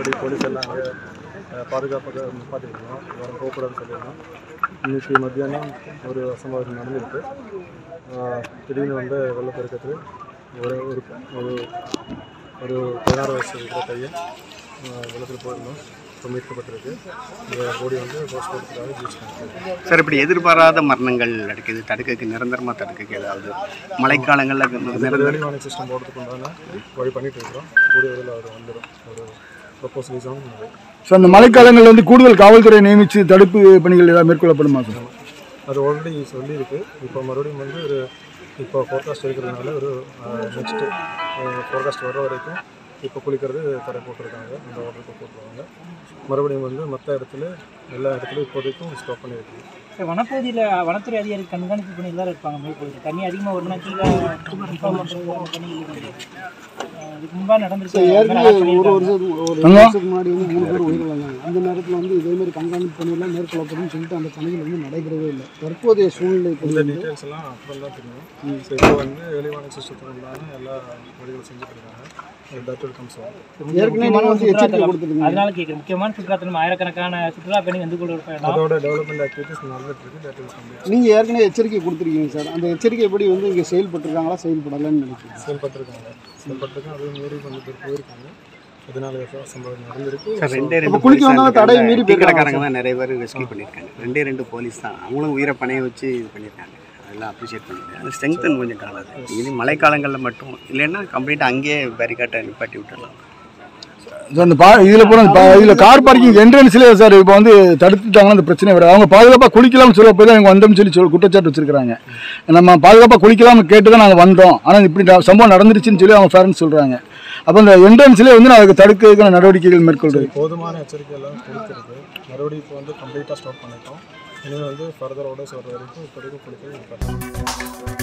Already police எல்லாம் அங்கே அஹ், பாதுகாப்பாக நிப்பாட்டிருக்கோம் யாரும் போகக்கூடாதுன்னு சொல்லியிருந்தோம் இன்னைக்கு மத்தியானம் ஒரு சம்பவம் நடந்திருக்கு அஹ், திடீர்னு வந்து வெள்ளப்பெருக்கத்தில் ஒரு ஒரு ஒரு ஒரு பதினாறு வயசு இருக்கிற பையன் அஹ், வெள்ளத்தில் போயிருந்தோம் இப்போ மீட்கப்பட்டிருக்கு இந்த பாடி வந்து போஸ்ட்மார்ட்டத்துக்காக யூஸ் பண்ணிருக்கோம் சார் இப்படி எதிர்பாராத மரணங்கள் நடக்குது தடுக்கக்கு நிரந்தரமாக தடுக்கக்கு ஏதாவது மழைக்காலங்களில் அதுக்கு ஏர்லி வார்னிங் சிஸ்டம் போடுறதுக்கு உண்டான வழி பண்ணிட்டு இருக்கிறோம் கூடிய விரைவில் அது வந்துடும் ஒரு ப்ரொப்போசலிஸும் சார் அந்த மழைக்காலங்களில் வந்து கூடுதல் காவல்துறை நியமித்து தடுப்பு பணிகள் ஏதாவது மேற்கொள்ளப்படுமா சார் அது ஆல்ரெடி சொல்லியிருக்கு இப்போ மறுபடியும் வந்து ஒரு இப்போ ஃபோர்காஸ்ட் இருக்கிறதுனால ஒரு நெக்ஸ்ட்டு ஃபோர்காஸ்ட் வர வரைக்கும் இப்போ குளிக்கிறது தடை போட்டிருக்காங்க அந்த ஆர்டருக்கு போட்டுருவாங்க மறுபடியும் வந்து மற்ற இடத்துல எல்லா இடத்துலையும் இப்போதைக்கும் ஸ்டாப் பண்ணியிருக்காங்க சார் வனப்பகுதியில் வனத்துறை அதிகாரி கண்காணிப்பு பண்ணி தான் இருப்பாங்க மேற்பகுதி தண்ணி அதிகமாக வரும்னா கீழே இன்ஃபார்ம் பண்ணுறது அந்த பணிகள் இருக்குது அஹ் இதுக்கு முன்பாக நடந்துருச்சு அந்த மாதிரி alert ஏற்கனவே ஒரு பண்ணியிருக்காங்க. வருஷம் ஒரு ஆமா. வருஷத்துக்கு முன்னாடி வந்து மூணு பேர் உயிரிழந்தாங்க அந்த நேரத்தில் வந்து இதே மாதிரி கண்காணிப்பு பணியெல்லாம் மேற்கொள்ளப்படும் சொல்லிட்டு அந்த பணிகள் வந்து நடைபெறவே இல்லை தற்போதைய சூழ்நிலை இந்த இப்படி டீட்டெயில்ஸ் எல்லாம் அப்புறம் தான் தெரியும் ஸோ இப்போ வந்து ஏர்லி வார்னிங் சிஸ்டத்துக்கு உண்டான எல்லா வழிகளும் செஞ்சுட்டு இருக்காங்க தட் வில் கம்ஸ் ஏற்கனவே முக்கியமான நீங்க வந்து எச்சரிக்கை சுற்றுலாத்தலம். கொடுத்துருக்கீங்க அதனால கேட்குறேன் முக்கியமான சுற்றுலாத்தலம் ஆயிரக்கணக்கான சுற்றுலா பயணி வந்து கொண்டு இருப்பேன் அதோட டெவலப்மெண்ட் ஆக்டிவிட்டிஸ் நடந்துட்டு இருக்கு தட் வில் கம்ப்ளீட் நீங்க ஏற்கனவே எச்சரிக்கை கொடுத்துருக்கீங்க சார் அந்த எச்சரிக்கைப்படி வந்து இங்கே செயல்பட்டிருக்காங்களா செயல்படலைன்னு நினைக்கிறேன் செயல்பட்டிருக்காங்க செயல்பட்டிருக்காங்க அதையும் மீறி கொஞ்சம் பேர் போயிருக்காங்க இதனால சம்பவம் நடந்திருக்கு சார் ரெண்டே அப்ப ரெண்டு குளிக்க போலீஸ் வந்தவங்க தடையை மீறி டீ போயிருக்காங்க கடைக்காரங்க தான் நிறைய பேர் ரெஸ்கியூ பண்ணியிருக்காங்க ரெண்டே ரெண்டு போலீஸ் தான் அவங்களும் உயிரை பணைய வச்சு இது பண்ணியிருக்காங்க அதெல்லாம் அப்ரிஷியேட் பண்ணியிருக்காங்க அந்த ஸ்ட்ரென்த்தன் கொஞ்சம் காணாது இனி மழைக்காலங்களில் மட்டும் இல்லைன்னா கம்ப்ளீட்டாக அங்கேயே பேரிகாட்டை நிப்பாட்டி விட்டுடலாம் சார் அந்த பா இதில் போகிற இதில் கார் பார்க்கிங் என்ட்ரன்ஸ்லேயே சார் இப்போ வந்து தடுத்துட்டாங்கன்னா அந்த பிரச்சனை வராது அவங்க பாதுகாப்பாக குளிக்கலாம்னு சொல்ல போய் தான் இவங்க வந்தோம்னு சொல்லி சொல் குற்றச்சாட்டு வச்சிருக்காங்க நம்ம பாதுகாப்பாக குளிக்கலாம்னு கேட்டு தான் நாங்கள் வந்தோம் ஆனால் இப்படி ட- சம்பவம் நடந்துருச்சுன்னு சொல்லி அவங்க பேரண்ட்ஸ் சொல்கிறாங்க அப்போ அந்த என்ட்ரன்ஸ்லேயே வந்து நான் அதுக்கு தடுக்கிறதுக்கான நடவடிக்கைகள் மேற்கொள்றது போதுமான எச்சரிக்கை எல்லாம் கொடுத்துருக்கு மறுபடியும் இப்போ வந்து கம்ப்ளீட்டாக ஸ்டாப் பண்ணிட்டோம் இனிமேல் வந்து ஃபர்தர் ஆர்டர்ஸ் வர வரைக்கும் இப்போதைக்கு கொடுத்து